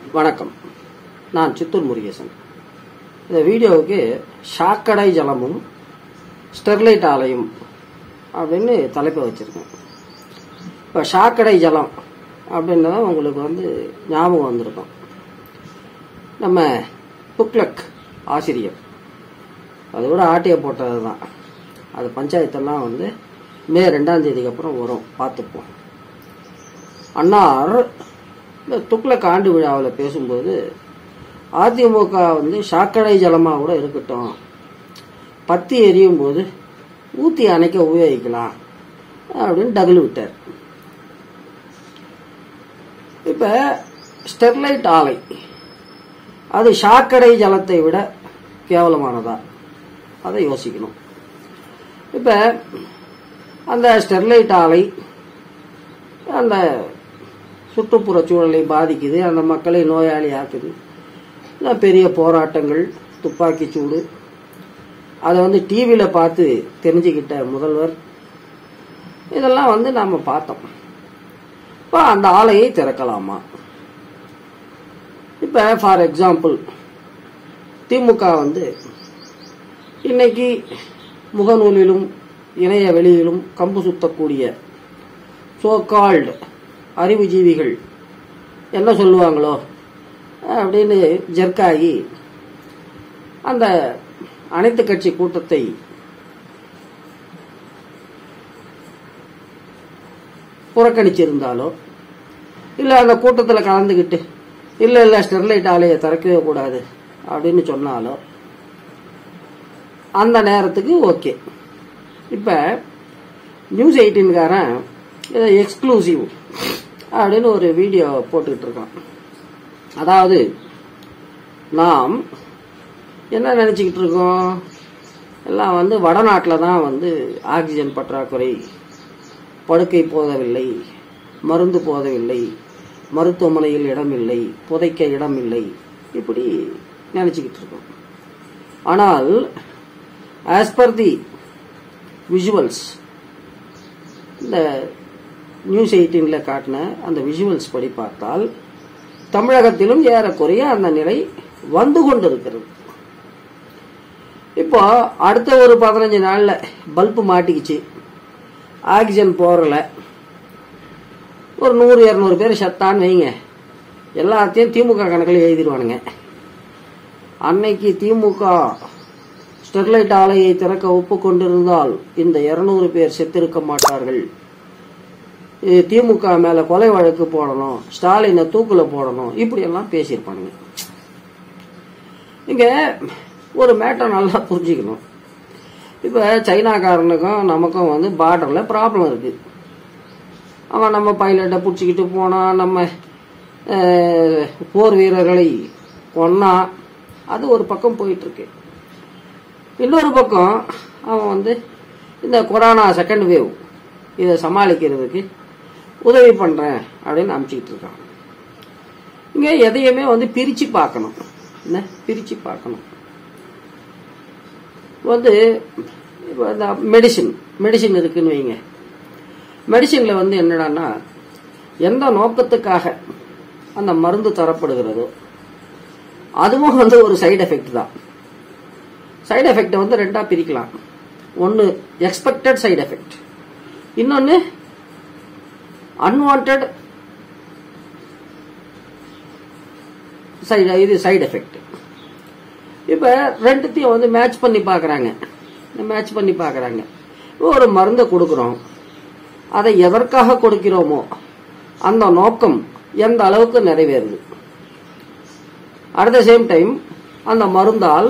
வணக்கம் நான் சித்தூர் முருகேசன் இந்த வீடியோவுக்கு சாக்கடை ஜலமும் ஸ்டெர்லைட் ஆலையும் அப்படின்னு தலைப்பை வச்சிருக்கேன் இப்போ சாக்கடை ஜலம் அப்படின்றத உங்களுக்கு வந்து ஞாபகம் வந்திருக்கும் நம்ம புக்லக் ஆசிரியர் அதை விட ஆட்டிய போட்டது தான் அது பஞ்சாயத்தெல்லாம் வந்து மே ரெண்டாம் தேதிக்கு அப்புறம் வரும் பார்த்துப்போம் அன்னார் இந்த துக்ளக் ஆண்டு விழாவில் பேசும்போது அதிமுக வந்து சாக்கடை ஜலமாக கூட இருக்கட்டும் பத்தி எரியும் போது ஊத்தி அணைக்க உபயோகிக்கலாம் அப்படின்னு டகுல் விட்டார் இப்ப ஸ்டெர்லைட் ஆலை அது சாக்கடை ஜலத்தை விட கேவலமானதா அதை யோசிக்கணும் இப்ப அந்த ஸ்டெர்லைட் ஆலை அந்த சுற்றுப்புற சூழலை பாதிக்குது அந்த மக்களை நோயாளி ஆக்குது எல்லாம் பெரிய போராட்டங்கள் துப்பாக்கி சூடு அதை வந்து டிவியில் பார்த்து தெரிஞ்சுக்கிட்ட முதல்வர் இதெல்லாம் வந்து நாம் பார்த்தோம் இப்போ அந்த ஆலையை திறக்கலாமா இப்போ ஃபார் எக்ஸாம்பிள் திமுக வந்து இன்னைக்கு முகநூலிலும் இணைய வெளியிலும் கம்பு சுத்தக்கூடிய சோ கால்டு அறிவுஜீவிகள் என்ன சொல்லுவாங்களோ அப்படின்னு ஜெர்க்காகி அந்த அனைத்து கட்சி கூட்டத்தை புறக்கணிச்சிருந்தாலோ இல்லை அந்த கூட்டத்தில் கலந்துக்கிட்டு இல்லை இல்லை ஸ்டெர்லைட் ஆலையை திறக்கவே கூடாது அப்படின்னு சொன்னாலோ அந்த நேரத்துக்கு ஓகே இப்போ நியூஸ் எயிட்டீன்காரன் இதை எக்ஸ்க்ளூசிவ் அப்படின்னு ஒரு வீடியோ போட்டுக்கிட்டு இருக்கான் அதாவது நாம் என்ன நினச்சிக்கிட்டு இருக்கோம் எல்லாம் வந்து வடநாட்டில் தான் வந்து ஆக்சிஜன் பற்றாக்குறை படுக்கை போதவில்லை மருந்து போதவில்லை மருத்துவமனையில் இடமில்லை புதைக்க இடமில்லை இப்படி நினச்சிக்கிட்டு இருக்கோம் ஆனால் ஆஸ் பர் தி விஷுவல்ஸ் இந்த நியூஸ் எயிட்டீனில் காட்டின அந்த விஷுவல்ஸ் படி பார்த்தால் தமிழகத்திலும் ஏறக்குறைய அந்த நிலை வந்து கொண்டிருக்கிறது இப்போ அடுத்த ஒரு பதினஞ்சு நாள்ல பல்பு மாட்டிக்கிச்சு ஆக்சிஜன் போறல ஒரு நூறு இரநூறு பேர் செத்தான்னு வைங்க எல்லாத்தையும் திமுக கணக்கில் எழுதிடுவானுங்க அன்னைக்கு திமுக ஸ்டெர்லைட் ஆலையை திறக்க ஒப்புக்கொண்டிருந்தால் இந்த இருநூறு பேர் செத்திருக்க மாட்டார்கள் இது திமுக மேல கொலை வழக்கு போடணும் ஸ்டாலினை தூக்குல போடணும் இப்படி எல்லாம் பேசியிருப்பானுங்க இங்க ஒரு மேட்டர் நல்லா புரிஞ்சுக்கணும் இப்ப சைனாக்காரனுக்கும் நமக்கும் வந்து பார்டர்ல ப்ராப்ளம் இருக்கு அவன் நம்ம பைலட்டை பிடிச்சிக்கிட்டு போனான் நம்ம அஹ், போர் வீரர்களை கொன்னா அது ஒரு பக்கம் போயிட்டு இருக்கு இன்னொரு பக்கம் அவன் வந்து இந்த கொரோனா செகண்ட் வேவ் இதை சமாளிக்கிறதுக்கு உதவி பண்றேன் அப்படின்னு அனுப்பிச்சிக்கிட்டு இருக்கான் இங்க எதையுமே வந்து பிரிச்சு பார்க்கணும் என்ன பிரிச்சு பார்க்கணும் வந்து இப்போ இந்த மெடிசின் மெடிசின் இருக்குன்னு வைங்க மெடிசின்ல வந்து என்னடான்னா எந்த நோக்கத்துக்காக அந்த மருந்து தரப்படுகிறதோ அதுவும் வந்து ஒரு சைடு எஃபெக்ட் தான் சைடு எஃபெக்டை வந்து ரெண்டா பிரிக்கலாம் ஒன்று எக்ஸ்பெக்டட் சைடு எஃபெக்ட் இன்னொன்று அன்வான்ட் சைடு இது சைடு எஃபெக்ட் இப்போ ரெண்டுத்தையும் வந்து மேட்ச் பண்ணி பார்க்குறாங்க மேட்ச் பண்ணி பார்க்குறாங்க ஒரு மருந்தை கொடுக்குறோம் அதை எதற்காக கொடுக்கிறோமோ அந்த நோக்கம் எந்த அளவுக்கு நிறைவேறுது அட் த சேம் டைம் அந்த மருந்தால்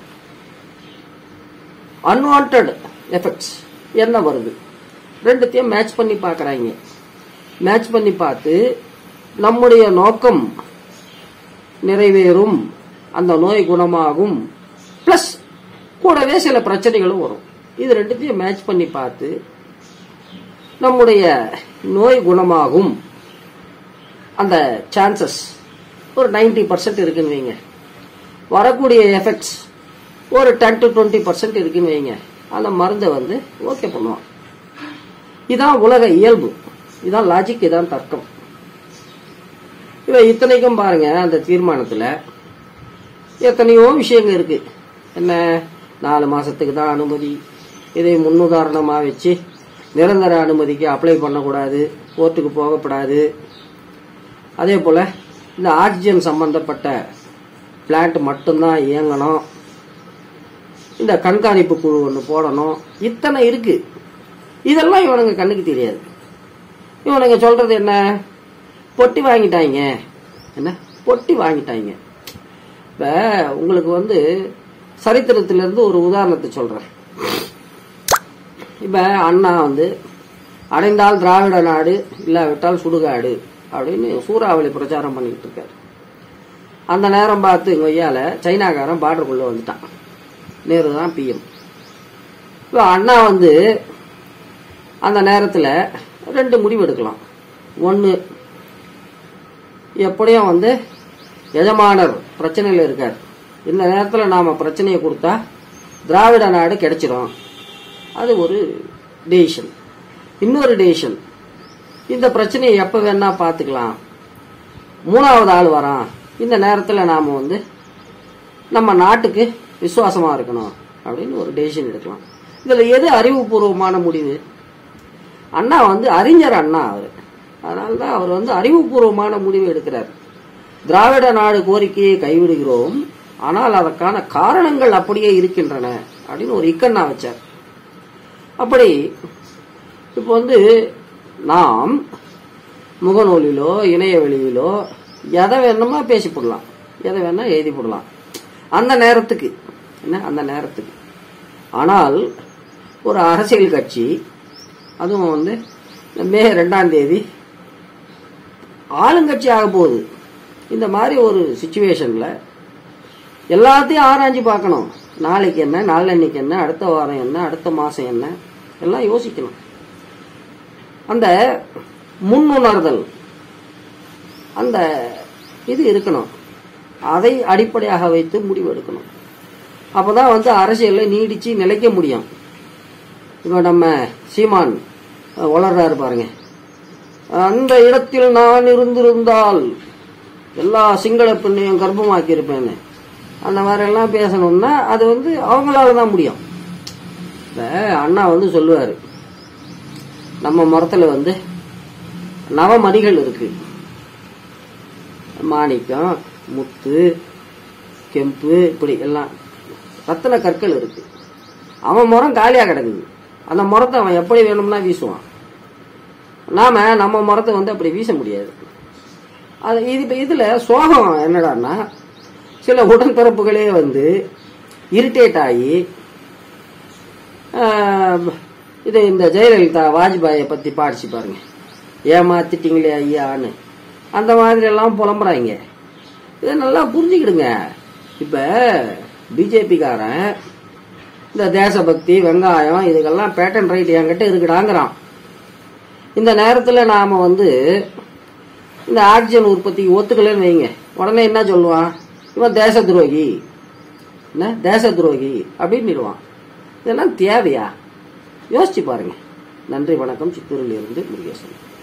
அன்வான்ட் எஃபெக்ட்ஸ் என்ன வருது ரெண்டுத்தையும் மேட்ச் பண்ணி பார்க்குறாங்க மேட்ச் பண்ணி பார்த்து நம்முடைய நோக்கம் நிறைவேறும் அந்த நோய் குணமாகும் பிளஸ் கூடவே சில பிரச்சனைகளும் வரும் இது ரெண்டுத்தையும் மேட்ச் பண்ணி பார்த்து நம்முடைய நோய் குணமாகும் அந்த சான்சஸ் ஒரு 90% பர்சன்ட் இருக்குன்னு வைங்க வரக்கூடிய எஃபெக்ட்ஸ் ஒரு டென் டு டுவெண்ட்டி பர்சன்ட் இருக்குன்னு வைங்க அந்த மருந்தை வந்து ஓகே பண்ணுவான் இதான் உலக இயல்பு இதான் லாஜிக் இதான் தர்க்கம் இவ இத்தனைக்கும் பாருங்க அந்த தீர்மானத்துல எத்தனையோ விஷயங்க இருக்கு என்ன நாலு மாசத்துக்கு தான் அனுமதி இதை முன்னுதாரணமா வச்சு நிரந்தர அனுமதிக்கு அப்ளை பண்ணக்கூடாது கோர்ட்டுக்கு போகக்கூடாது அதே போல இந்த ஆக்சிஜன் சம்பந்தப்பட்ட பிளான்ட் மட்டும்தான் இயங்கணும் இந்த கண்காணிப்பு குழு ஒன்று போடணும் இத்தனை இருக்கு இதெல்லாம் இவனுங்க கண்ணுக்கு தெரியாது இவனுங்க சொல்றது என்ன பொட்டி வாங்கிட்டாங்க என்ன பொட்டி வாங்கிட்டாங்க இப்ப உங்களுக்கு வந்து சரித்திரத்திலிருந்து ஒரு உதாரணத்தை சொல்றேன் இப்ப அண்ணா வந்து அடைந்தால் திராவிட நாடு இல்லாவிட்டால் சுடுகாடு அப்படின்னு சூறாவளி பிரச்சாரம் பண்ணிட்டு இருக்காரு அந்த நேரம் பார்த்து கொய்யால சைனாக்காரன் பார்டருக்குள்ள வந்துட்டான் நேரு தான் பிஎம் இப்போ அண்ணா வந்து அந்த நேரத்தில் ரெண்டு முடிவு எடுக்கலாம் ஒன்று எப்படியும் வந்து எஜமானர் பிரச்சனையில் இருக்கார் இந்த நேரத்தில் நாம் பிரச்சனையை கொடுத்தா திராவிட நாடு கிடைச்சிரும் அது ஒரு டெசிஷன் இன்னொரு டெசிஷன் இந்த பிரச்சனையை எப்போ வேணா பார்த்துக்கலாம் மூணாவது ஆள் வரான் இந்த நேரத்தில் நாம் வந்து நம்ம நாட்டுக்கு விசுவாசமா இருக்கணும் அப்படின்னு ஒரு டெசிஷன் எடுக்கலாம் இதுல எது அறிவுபூர்வமான முடிவு அண்ணா வந்து அறிஞர் அண்ணா அவர் அதனால்தான் அவர் வந்து அறிவுபூர்வமான முடிவு எடுக்கிறார் திராவிட நாடு கோரிக்கையை கைவிடுகிறோம் ஆனால் அதற்கான காரணங்கள் அப்படியே இருக்கின்றன அப்படின்னு ஒரு இக்கண்ணா வச்சார் அப்படி இப்போ வந்து நாம் முகநூலிலோ இணைய வெளியிலோ எதை வேணுமா பேசி போடலாம் எதை வேணா எழுதி போடலாம் அந்த நேரத்துக்கு என்ன அந்த நேரத்துக்கு ஆனால் ஒரு அரசியல் கட்சி அதுவும் வந்து இந்த மே ரெண்டாம் தேதி ஆளுங்கட்சி ஆக போகுது இந்த மாதிரி ஒரு சுச்சுவேஷன்ல எல்லாத்தையும் ஆராய்ஞ்சு பார்க்கணும் நாளைக்கு என்ன நாளன்னைக்கு என்ன அடுத்த வாரம் என்ன அடுத்த மாசம் என்ன எல்லாம் யோசிக்கணும் அந்த முன்னுணர்தல் அந்த இது இருக்கணும் அதை அடிப்படையாக வைத்து முடிவு எடுக்கணும் அப்பதான் வந்து அரசியல்ல நீடிச்சு நிலைக்க முடியும் இப்போ நம்ம சீமான் அஹ், வளர்றாரு பாருங்க அந்த இடத்தில் நான் இருந்திருந்தால் எல்லா சிங்கள பெண்ணையும் கர்ப்பமாக்கி இருப்பேன்னு அந்த மாதிரி எல்லாம் பேசணும்னா அது வந்து அவங்களால தான் முடியும் இப்ப அண்ணா வந்து சொல்லுவாரு நம்ம மரத்துல வந்து நவமணிகள் இருக்கு மாணிக்கம் முத்து கெம்பு இப்படி எல்லாம் ரத்தின கற்கள் இருக்கு அவன் முறம் காலியா கிடக்குது அந்த முறத்தை அவன் எப்படி வேணும்னா வீசுவான் நாம நம்ம முறத்தை வந்து அப்படி வீச முடியாது அது இது இப்ப இதுல சோகம் என்னடான்னா சில உடன்பிறப்புகளே வந்து இரிட்டேட் ஆகி ஆஹ், இது இந்த ஜெயலலிதா வாஜ்பாயை பத்தி பாடிச்சு பாருங்க ஏமாத்திட்டீங்களே ஐயான்னு அந்த மாதிரி எல்லாம் புலம்புறாங்க இதை நல்லா புரிஞ்சுக்கிடுங்க இப்ப பிஜேபிக்காரன் இந்த தேசபக்தி வெங்காயம் இதுக்கெல்லாம் பேட்டன் ரைட் என்கிட்ட இருக்குடாங்கிறான் இந்த நேரத்துல நாம வந்து இந்த ஆக்சிஜன் உற்பத்திக்கு ஒத்துக்கலன்னு வைங்க உடனே என்ன சொல்லுவான் இவன் தேச துரோகி என்ன தேச துரோகி அப்படின்னு இதெல்லாம் தேவையா யோசிச்சு பாருங்க நன்றி வணக்கம் சித்தூரில் இருந்து முருகேசன்